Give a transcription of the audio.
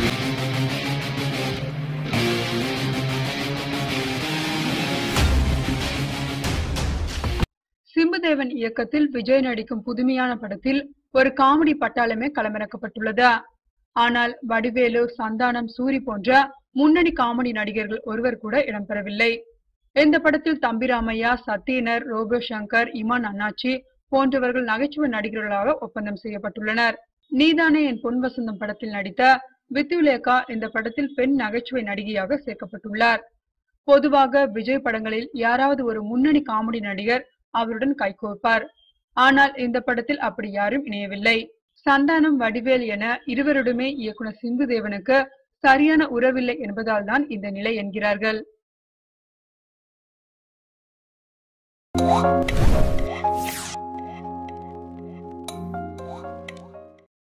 சிம்புதேவன் இயக்கத்தில் விஜய் நடிக்கும் புதுமையான படத்தில் ஒரு காமெடி பட்டாளமே களமிறக்கப்பட்டுள்ளது ஆனால் வடிவேலு சந்தானம் சூரி போன்ற முன்னணி காமெடி நடிகர்கள் ஒருவர் கூட இடம்பெறவில்லை இந்த படத்தில் தம்பிராமையா சத்யனர் ரோபோ சங்கர் இமான் அண்ணாச்சி போன்றவர்கள் நகைச்சுவை நடிகர்களாக ஒப்பந்தம் செய்யப்பட்டுள்ளனர் நீதானே என் பொன் வசந்தம் படத்தில் நடித்த வித்துலேகா இந்த படத்தில் பெண் நகைச்சுவை நடிகையாக சேர்க்கப்பட்டுள்ளார் பொதுவாக விஜய் படங்களில் யாராவது ஒரு முன்னணி காமெடி நடிகர் அவருடன் கைகோர்ப்பார் ஆனால் இந்த படத்தில் அப்படி யாரும் இணையவில்லை சந்தானம் வடிவேல் என இருவருடுமே இயக்குனர் சிம்புதேவனுக்கு சரியான உறவில்லை என்பதால் தான் இந்த நிலை என்கிறார்கள்